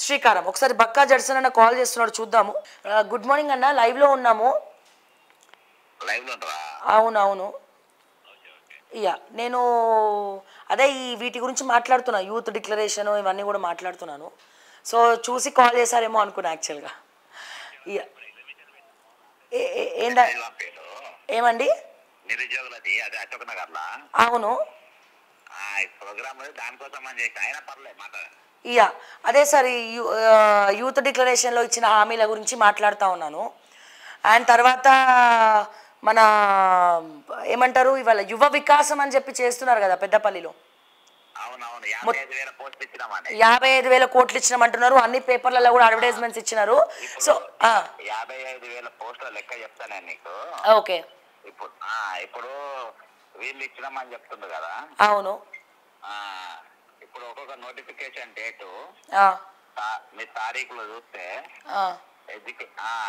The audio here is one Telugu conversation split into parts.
శ్రీకారం ఒకసారి బక్కా జడ్సన్ అన్న కాల్ చేస్తున్నాడు చూద్దాము ఆ, గుడ్ మార్నింగ్ అన్న లైవ్ లో ఉన్నాము లైవ్ లో ఉంటారా అవును అవును ఇయ్యా నేను అదే ఈ వీటి గురించి మాట్లాడుతున్నా యూత్ డిక్లరేషన్ ఇవన్నీ కూడా మాట్లాడుతున్నాను సో చూసి కాల్ చేశారేమో అనుకున్నా యాక్చువల్గా ఇయ్యా ఏ- ఏ- ఏందా నిజాం పేరు ఏమండి నిరుద్యోగులది అదే అశోక్ నగర్లా అవును ఆ, ఈ ప్రోగ్రామ్ దానికోసం అని చేసి అయినా పర్లేదు మాట ఇయా అదే సార్ ఈ యూ- ఆ, యూత్ డిక్లరేషన్లో ఇచ్చిన హామీల గురించి మాట్లాడుతూ ఉన్నాను అండ్ తర్వాత మన ఏమంటారు ఇవాళ యువ వికాసం అని చెప్పి చేస్తున్నారు కదా పెద్దపల్లిలో అవునవును యాభై ఐదు వేల పోస్టులు ఇచ్చినామండి యాభై ఐదు వేల కోట్లు ఇచ్చినామంటున్నారు అన్ని పేపర్లలో కూడా అడ్వర్టైజ్మెంట్స్ ఇచ్చినారు సో ఆ, యాభై ఐదు వేల పోస్టుల లెక్క చెప్తాను నేను నీకు ఓకే ఇప్పుడు ఆ, ఇప్పుడు వీళ్ళు ఇచ్చినామని చెప్తుంది కదా అవును ఆ, ఇప్పుడు ఒక్కొక్క నోటిఫికేషన్ డేటు ఆ, తా- మీ తారీఖులో చూస్తే ఆ, ఎడ్యుకే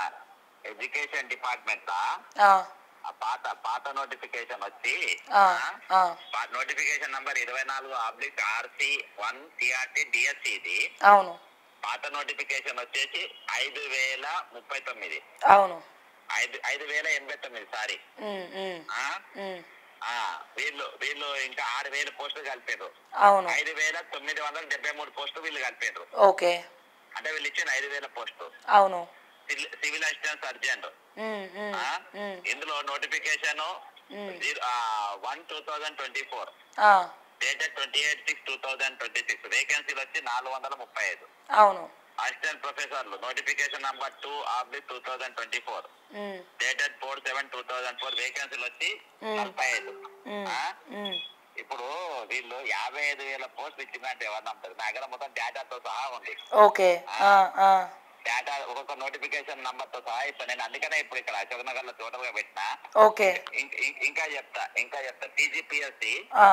ఎడ్యుకేషన్ డిపార్ట్మెంట్ ఆ, ఆ పాత పాత నోటిఫికేషన్ వచ్చి ఆ, ఆ, ఆ, నోటిఫికేషన్ నంబర్ ఇరవై నాలుగు oblique RC one TRT DSC ఇది అవును పాత నోటిఫికేషన్ వచ్చేసి ఐదు వేల ముప్పై తొమ్మిది అవును ఐదు ఐదు వేల ఎనభై తొమ్మిది సారీ ఉమ్, ఉమ్, ఆ? ఉమ్, ఆ, వీళ్ళు వీళ్ళు ఇంకా ఆరు వేల పోస్టులు కలిపారు అవును ఐదు వేల తొమ్మిది వందల డెబ్బై మూడు పోస్టులు వీళ్ళు కలిపారు ఓకే అంటే వీళ్ళు ఇచ్చిన ఐదు వేల పోస్టు అవును civil- civil assistant surgeon um, um, ah? Um, ఇందులో notification um. One two thousand twenty four ah, dated twenty eight six two thousand twenty six వేకెన్సీలు వచ్చి నాలుగు వందల ముప్పై ఐదు అవును అసిస్టెంట్ ప్రొఫెసర్లు notification number two oblique two thousand twenty four um, dated four seven two thousand four వేకెన్సీలు వచ్చి మ్మ్. నలభై ఐదు ఉమ్, ఆ? ఉమ్, ఇప్పుడు వీళ్ళు యాభై ఐదు వేల పోస్టులు ఇచ్చిందంటే ఎవరు నమ్ముతారు నా దగ్గర మొత్తం డేటాతో సహా ఉంది ఓకే ఆ, ఆ, డేటా ఒక్కొక్క నోటిఫికేషన్ నంబర్ తో సహా ఇప్పుడు నేను అందుకనే ఇప్పుడు ఇక్కడ అశోక్ నగర్ లో టోటల్ గా పెట్టినా ఓకే ఇం- ఇం- ఇంకా చెప్తా ఇంకా చెప్తా టీజీపీఎస్సి ఆ,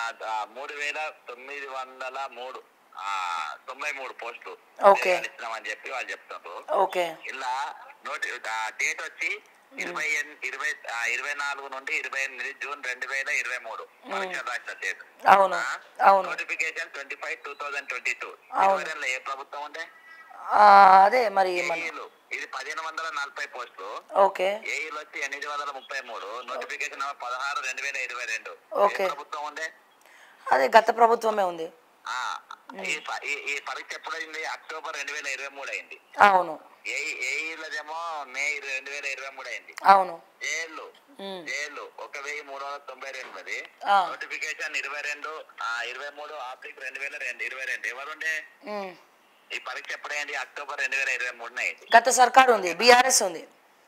మూడు వేల తొమ్మిది వందల మూడు ఆ, తొంభై మూడు పోస్టులు ఓకే. ఇచ్చినామని చెప్పి వాళ్ళు చెప్తున్నారు ఓకే ఇలా నోటి డేట్ వచ్చి ఇరవై ఎన్- ఇరవై ఆ, ఇరవై నాలుగు నుండి ఇరవై ఎనిమిది జూన్ రెండు వేల ఇరవై మూడు పరీక్ష రాసిన డేట్ అవును అవును notification twenty five two thousand twenty two అవును. ఏ ప్రభుత్వం ఉండే ఆ, అదే మరి మన ఏఈలు ఇది పదిహేను వందల నలభై పోస్టులు ఓకే ఏఈలు వచ్చి ఎనిమిది వందల ముప్పై మూడు నోటిఫికేషన్ నెంబర్ పదహారు రెండు వేల ఇరవై రెండు ఓకే. ఏ ప్రభుత్వం ఉండే అదే గత ప్రభుత్వమే ఉంది ఆ, ఈ ప- ఈ- ఈ పరీక్ష ఎప్పుడైంది అక్టోబర్ రెండు వేల ఇరవై మూడు అయింది అవును ఏ ఏఈలదేమో మే ఇరవై- రెండు వేల ఇరవై మూడు అయింది అవును జైళ్ళు ఉమ్, జైళ్ళు ఒక వెయ్యి మూడు వందల తొంభై ఎనిమిది ఆ. నోటిఫికేషన్ ఇరవై రెండు ఆ, ఇరవై మూడు ఆబ్లిక్ రెండు వేల రెండు ఇరవై రెండు ఎవరుండే ఉమ్. ఈ పరీక్ష ఎప్పుడైంది అక్టోబర్ రెండు వేల ఇరవై మూడున అయింది గత సర్కార్ ఉంది బీఆర్ఎస్ ఉంది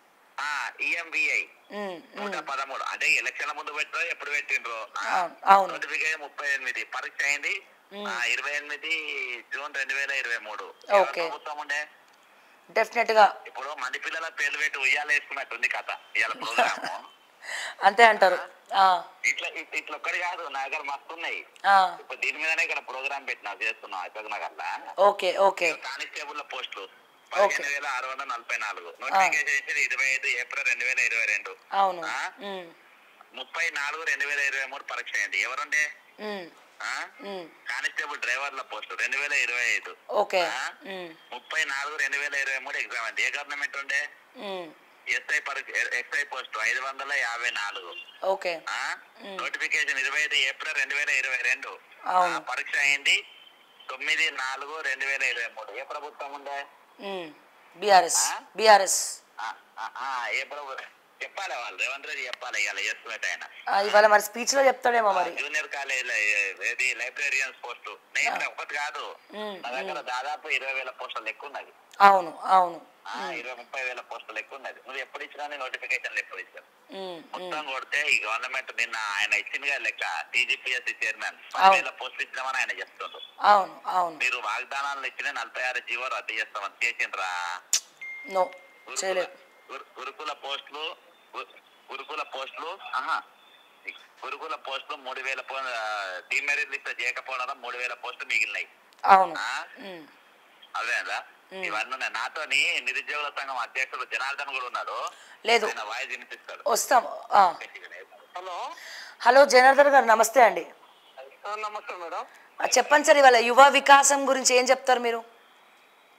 ఈఎంబిఐ ఉమ్, నూట ఉమ్, పదమూడు అంటే ఎలక్షన్ల ముందు పెట్టినో ఎప్పుడు పెట్టిండ్రు అవును అవును నోటిఫికేషన్ ముప్పై ఎనిమిది పరీక్ష అయింది మ్మ్. ఆ, ఇరవై ఎనిమిది జూన్ రెండు వేల ఇరవై మూడు ఓకే. ప్రభుత్వం ఉండే డెఫినెట్ గా ఇప్పుడు మంది పిల్లల పేర్లు పెట్టి ఉయ్యాల వేసుకున్నట్టుంది కథ ఇవాళ ప్రోగ్రాము అంతే అంటారు ఆ, ఇట్లా ఇట్- ఇట్లా ఒక్కటి కాదు నా దగ్గర మస్తు ఉన్నాయి ఆ, ఇప్పుడు దీని మీదనే ఇక్కడ ప్రోగ్రామ్ పెట్టినా చేస్తున్నాం Ashok Nagar okay okay constable పోస్టులు పదిహేను వేల ఆరు వందల నలభై నాలుగు నోటిఫికేషన్ ఇచ్చింది ఇరవై ఐదు ఏప్రిల్ రెండు వేల ఇరవై రెండు అవును ఆ? ఉమ్, ముప్పై నాలుగు రెండు వేల ఇరవై మూడు పరీక్ష అయింది ఎవరుండే ఉమ్, ఆ? ఉమ్, కానిస్టేబుల్ డ్రైవర్ల పోస్టు రెండు వేల ఇరవై ఐదు ఓకే ఆ? ఉమ్, ముప్పై నాలుగు రెండు వేల ఇరవై మూడు ఎగ్జామ్ అయింది ఏ గవర్నమెంట్ ఉండే ఉమ్, ఎస్ఐ పరీక్ష ఎస్ఐ పోస్టు ఐదు వందల యాభై నాలుగు ఓకే ఆ? నోటిఫికేషన్ ఇరవై ఐదు ఏప్రిల్ రెండు వేల ఇరవై రెండు అవును. ఆ, పరీక్ష అయింది తొమ్మిది నాలుగు రెండు వేల ఇరవై మూడు ఏ ప్రభుత్వం ఉండే ఉమ్, బీఆర్ఎస్ ఆ? బీఆర్ఎస్ ఆ, ఆ, ఆ, ఏ ప్రభు చెప్పాలి వాళ్ళు రేవంత్ రెడ్డి చెప్పాలి ఇవాళ ఎస్టిమేట్ ఆయన ఆ, ఇవాళ మరి స్పీచ్ లో చెప్తాడేమో మరి జూనియర్ కాలేజ్ ఏది లైబ్రేరియన్స్ పోస్టు నేను ఒకటి కాదు ఉమ్, నా దగ్గర దాదాపు ఇరవై వేల పోస్టులు ఎక్కువ ఉన్నది అవును అవును ఆ, ఇరవై ముప్పై వేల పోస్టులు ఎక్కువ ఉన్నది నువ్వు ఎప్పుడు ఇచ్చినా నోటిఫికేషన్లు ఎప్పుడు ఇచ్చావు ఉమ్, ఉమ్, మొత్తం కొడితే ఈ గవర్నమెంట్ నిన్న ఆయన ఇచ్చిందిగా లెక్క టీజీపీఎస్సీ చైర్మన్ అవును. వేల పోస్టులు ఇచ్చినామని ఆయన చెప్తుండ్రు అవును అవును మీరు వాగ్దానాలు ఇచ్చిన నలభై ఆరు జీవో రద్దు చేస్తామని చేసిండ్రా నో గురుకుల- చేయలేదు గురు- గురుకుల పోస్టులు గు- గురుకుల పోస్టులు ఆహా గురుకుల పోస్టులు మూడు వేల డిమెరిట్ లిస్ట్ చేయకపోవడం వల్ల మూడు వేల పోస్టులు మిగిలినాయి అవును ఆ? ఉమ్, అదేనా ఇవన్నీ ఉన్నాయి నాతోని నిరుద్యోగుల సంఘం అధ్యక్షుడు జనార్దన్ కూడా ఉన్నాడు లేదు ఆయన వాయిస్ వినిపిస్తాడు వస్తాం ఆ. హలో హలో జనార్దన్ గారు నమస్తే అండి నమస్తే మేడం ఆ, చెప్పండి సార్ ఇవాళ యువ వికాసం గురించి ఏం చెప్తారు మీరు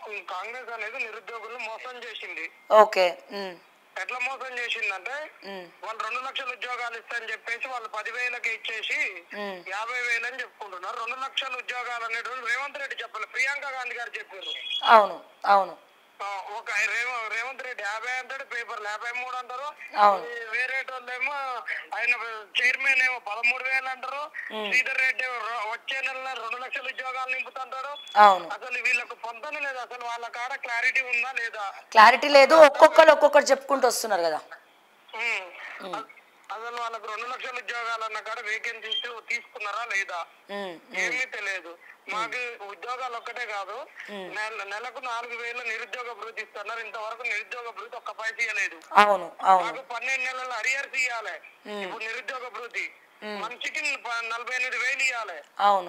కాంగ్రెస్ అనేది నిరుద్యోగులను మోసం చేసింది ఓకే ఉమ్, ఎట్లా మోసం చేసిందంటే ఉమ్, వాళ్ళు రెండు లక్షల ఉద్యోగాలు ఇస్తారని చెప్పేసి వాళ్ళు పదివేలకి ఇచ్చేసి ఉమ్. యాభై వేలు అని చెప్పుకుంటున్నారు రెండు లక్షల ఉద్యోగాలు అనేటువంటి రేవంత్ రెడ్డి చెప్పాలి ప్రియాంక గాంధీ గారు చెప్పారు అవును అవును ఆ, ఒక రేవ- రేవంత్ రెడ్డి యాభై అంటాడు పేపర్లు యాభై మూడు అంటారు అవును. ఈ వేరే ఏమో ఆయన చైర్మన్ ఏమో పదమూడు వేలు అంటారు శ్రీధర్ రెడ్డి ఏమో రొ- వచ్చే నెల రెండు లక్షల ఉద్యోగాలు నింపుతుంటాడు అవును అసలు వీళ్ళకు పొందనే లేదు అసలు వాళ్ళ కాడ క్లారిటీ ఉందా లేదా క్లారిటీ లేదు ఒక్కొక్కరు ఒక్కొక్కరు చెప్పుకుంటూ వస్తున్నారు కదా ఉమ్. అ- అసలు వాళ్ళకు రెండు లక్షల ఉద్యోగాలు అన్న కాడ వేకెన్సీస్ తీసుకున్నారా లేదా ఉమ్, ఏమీ తెలియదు మాకు ఉద్యోగాలు ఒక్కటే కాదు నెల నెలకు నాలుగు వేలు నిరుద్యోగ భృతి ఇస్తున్నారు ఇంతవరకు నిరుద్యోగ భృతి ఒక్క పైస ఇవ్వలేదు అవును అవును మాకు పన్నెండు నెలల అరియర్స్ ఇవ్వాలి ఇప్పుడు నిరుద్యోగ భృతి మనిషికి ప- నలభై ఎనిమిది వేలు ఇవ్వాలి అవును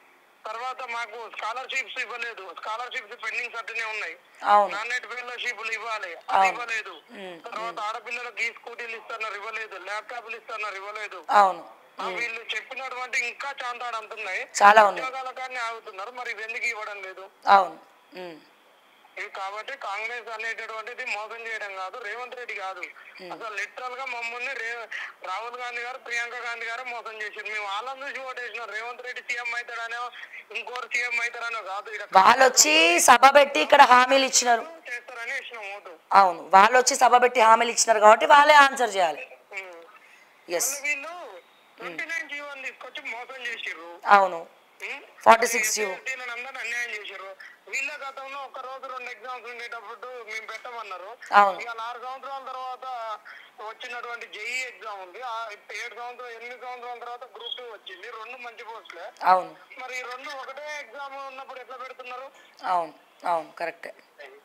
తర్వాత మాకు స్కాలర్షిప్స్ ఇవ్వలేదు స్కాలర్షిప్స్ పెండింగ్స్ అట్లనే ఉన్నాయి అవును నాన్నెట్ ఫెలోషిప్లు ఇవ్వాలి అది ఇవ్వలేదు తర్వాత ఆడపిల్లలకి స్కూటీలు ఇస్తున్నారు ఇవ్వలేదు ల్యాప్టాప్లు ఇస్తున్నారు ఇవ్వలేదు అవును ఆ వీళ్ళు చెప్పినటువంటి ఇంకా చాంతాడు అంటున్నాయి చాలా ఉన్నాయి ఉద్యోగాల కానీ ఆగుతున్నారు మరి ఇవి ఎందుకు ఇవ్వడం లేదు అవును ఉమ్, ఇవి కాబట్టి కాంగ్రెస్ అనేటటువంటిది మోసం చేయడం కాదు రేవంత్ రెడ్డి కాదు అసలు లిటరల్ గా మమ్మల్ని రే రాహుల్ గాంధీ గారు ప్రియాంక గాంధీ గారు మోసం చేసింది మేము వాళ్ళని చూసి ఓటేసినాం రేవంత్ రెడ్డి సీఎం అవుతాడనో ఇంకోరు సీఎం అవుతారనో కాదు ఇక్కడ వాళ్ళు వచ్చి సభ పెట్టి ఇక్కడ హామీలు ఇచ్చినారు చేస్తారని వేసినాం ఓటు అవును వాళ్ళు వచ్చి సభ పెట్టి హామీలు ఇచ్చినారు కాబట్టి వాళ్ళే ఆన్సర్ చేయాలి ఉమ్. ఎస్ మళ్ళీ వీళ్ళు ట్వంటీ నైన్ జీవోని తీసుకొచ్చి మోసం చేసిర్రు అవును ఫార్టీ సిక్స్ యూ వీళ్ళని అందరిని అన్యాయం చేశారు వీళ్ళ గతంలో ఒక రోజు రెండు ఎగ్జామ్స్ ఉండేటప్పుడు మేము పెట్టమన్నారు అవును ఇక ఆరు సంవత్సరాల తర్వాత వచ్చినటువంటి జేఈ ఎగ్జామ్ ఉంది ఆ ఏడు సంవత్సరాలు ఎనిమిది సంవత్సరాల తర్వాత గ్రూప్ టూ వచ్చింది రెండు మంచి పోస్టులే అవును మరి ఈ రెండు ఒకటే ఎగ్జామ్ ఉన్నప్పుడు ఎట్లా పెడుతున్నారు అవును అవును కరెక్టే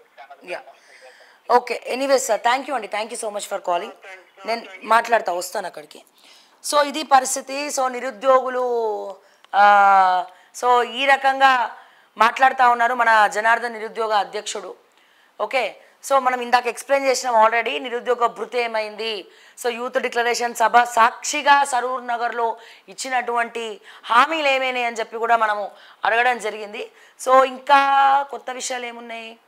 yeah okay anyways sir thank you అండి thank you so much for calling నేను మాట్లాడతా వస్తాను అక్కడికి సో ఇది పరిస్థితి సో నిరుద్యోగులు ఆ, సో ఈ రకంగా మాట్లాడుతూ ఉన్నారు మన జనార్దన్ నిరుద్యోగ అధ్యక్షుడు ఓకే సో మనం ఇందాక ఎక్స్ప్లెయిన్ చేసినాం ఆల్రెడీ నిరుద్యోగ భృతి ఏమైంది సో యూత్ డిక్లరేషన్ సభ సాక్షిగా సరూర్ నగర్లో ఇచ్చినటువంటి హామీలు ఏమైనాయి అని చెప్పి కూడా మనము అడగడం జరిగింది సో ఇంకా కొత్త విషయాలు ఏమున్నాయి